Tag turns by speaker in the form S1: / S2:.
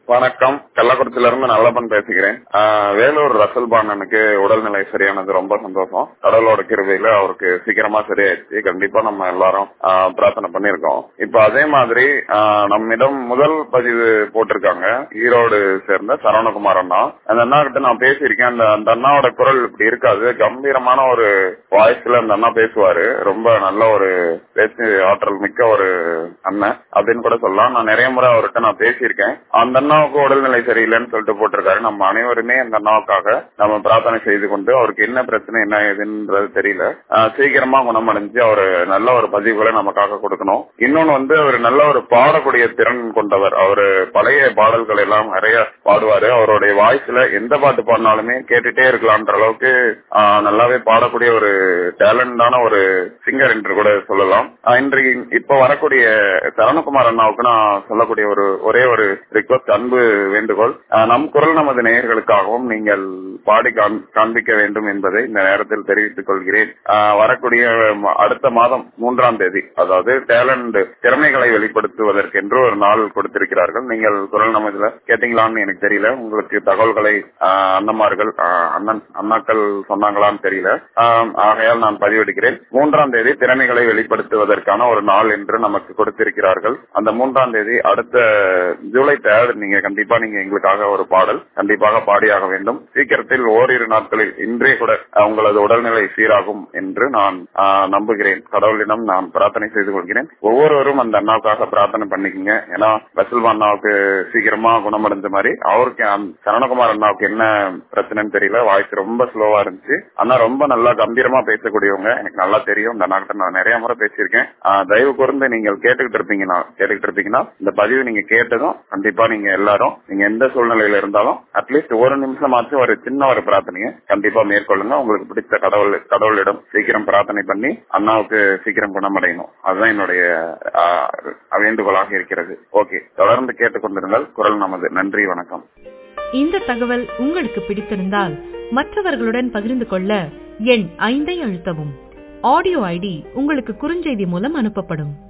S1: வணக்கம் கள்ளக்குறிச்சியில இருந்து நல்லப்பன் பேசுகிறேன் ஆஹ் வேலூர் ரசல் பாண்டனுக்கு உடல்நிலை சரியானது ரொம்ப சந்தோஷம் கடவுளோட கிருபையில அவருக்கு சீக்கிரமா சரியாயிடுச்சு கண்டிப்பா நம்ம எல்லாரும் ஆஹ் பிரார்த்தனை பண்ணிருக்கோம் இப்ப அதே மாதிரி ஆஹ் நம்மிடம் முதல் பதிவு போட்டிருக்காங்க ஈரோடு சேர்ந்த சரவணகுமார் அண்ணா அந்த அண்ணா கிட்ட நான் பேசியிருக்கேன் அந்த அந்த அண்ணாவோட குரல் இப்படி இருக்காது கம்பீரமான ஒரு வாய்ஸ்ல அந்த அண்ணா பேசுவாரு ரொம்ப நல்ல ஒரு பேச்சு ஆற்றல் மிக்க ஒரு அண்ணன் அப்படின்னு கூட சொல்லலாம் நான் நிறைய முறை அவர்கிட்ட நான் பேசியிருக்கேன் அந்த அண்ணாவுக்கு உடல்நிலை சரியில்லைன்னு சொல்லிட்டு போட்டிருக்காரு நம்ம அனைவருமே அந்த அண்ணாவுக்காக நம்ம பிரார்த்தனை செய்து கொண்டு அவருக்கு என்ன பிரச்சனை என்ன ஏதுன்றது தெரியல ஆஹ் சீக்கிரமா குணமடைஞ்சு அவரு நல்ல ஒரு பதிவுகளை நமக்காக கொடுக்கணும் இன்னொன்னு வந்து அவர் நல்ல ஒரு பாடக்கூடிய திறன் கொண்டவர் அவரு பழைய பாடல்கள் எல்லாம் நிறைய பாடுவாரு அவருடைய வாய்ஸ்ல எந்த பாட்டு பாடினாலுமே கேட்டுட்டே இருக்கலான்ற அளவுக்கு ஆஹ் நல்லாவே பாடக்கூடிய ஒரு டேலண்டான ஒரு சிங்கர் என்று கூட சொல்லலாம் ஆஹ் இன்றைக்கு இப்ப வரக்கூடிய சரணகுமார் அண்ணாவுக்கு நான் சொல்லக்கூடிய ஒரு ஒரே ஒரு ரிக்வஸ்ட் அன்பு வேண்டுகோள் ஆஹ் நம் குரல் நமது நேயர்களுக்காகவும் நீங்கள் பாடி காண்- காண்பிக்க வேண்டும் என்பதை இந்த நேரத்தில் தெரிவித்துக் கொள்கிறேன் ஆஹ் வரக்கூடிய ம- அடுத்த மாதம் மூன்றாம் தேதி அதாவது டேலண்ட் திறமைகளை வெளிப்படுத்துவதற்கென்று ஒரு நாள் கொடுத்திருக்கிறார்கள் நீங்கள் குரல் நமதுல கேட்டீங்களான்னு எனக்கு தெரியல உங்களுக்கு தகவல்களை ஆஹ் அண்ணமார்கள் ஆஹ் அண்ணன் அண்ணாக்கள் சொன்னாங்களான்னு தெரியல ஆஹ் ஆகையால் நான் பதிவெடுக்கிறேன் மூன்றாம் தேதி திறமைகளை வெளிப்படுத்துவதற்கான ஒரு நாள் என்று நமக்கு கொடுத்திருக்கிறார்கள் அந்த மூன்றாம் தேதி அடுத்த ஜூலை தேர்ட் நீங்க கண்டிப்பா நீங்க எங்களுக்காக ஒரு பாடல் கண்டிப்பாக பாடியாக வேண்டும் சீக்கிரத்தில் ஓரிரு நாட்களில் இன்றே கூட அஹ், உங்களது உடல்நிலை சீராகும் என்று நான் ஆஹ், நம்புகிறேன் கடவுளிடம் நான் பிரார்த்தனை செய்து கொள்கிறேன் ஒவ்வொருவரும் அந்த அண்ணாவுக்காக பிரார்த்தனை பண்ணிக்கங்க ஏன்னா பசில்வா அண்ணாவுக்கு சீக்கிரமா குணமடைஞ்ச மாதிரி அவருக்கு அந்த சரணகுமார் அண்ணாவுக்கு என்ன பிரச்சனைன்னு தெரியல வாய்ஸ் ரொம்ப ஸ்லோவா இருந்துச்சு அண்ணா ரொம்ப நல்லா கம்பீரமா பேசக்கூடியவங்க எனக்கு நல்லா தெரியும் இந்த அண்ணா நான் நிறைய முறை பேசியிருக்கேன் ஆஹ், தயவு கூர்ந்து நீங்கள் கேட்டுக்கிட்டு இருப்பீங்கன்னா கேட்டுக்கிட்டு இருப்பீங்கன்னா இந்த பதிவு நீங்க கேட்டதும் கண்டிப்பா நீங்க எல்லாரும் நீங்க எந்த சூழ்நிலையில இருந்தாலும் அட்லீஸ்ட் ஒரு நிமிஷமாச்சும் ஒரு சின்ன ஒரு பிரார்த்தனையை கண்டிப்பா மேற்கொள்ளுங்க உங்களுக்கு பிடித்த கடவுள் கடவுளிடம் சீக்கிரம் பிரார்த்தனை பண்ணி அண்ணாவுக்கு சீக்கிரம் குணமடையணும் அதுதான் என்னுடைய ஆஹ், வேண்டுகோளாக இருக்கிறது ஓகே தொடர்ந்து கேட்டுக்கொண்டிருங்கள் குரல் நமது நன்றி வணக்கம்
S2: இந்த தகவல் உங்களுக்கு பிடித்திருந்தால் மற்றவர்களுடன் பகிர்ந்து கொள்ள எண் ஐந்தை அழுத்தவும் ஆடியோ ஐடி உங்களுக்கு குறுஞ்செய்தி மூலம் அனுப்பப்படும்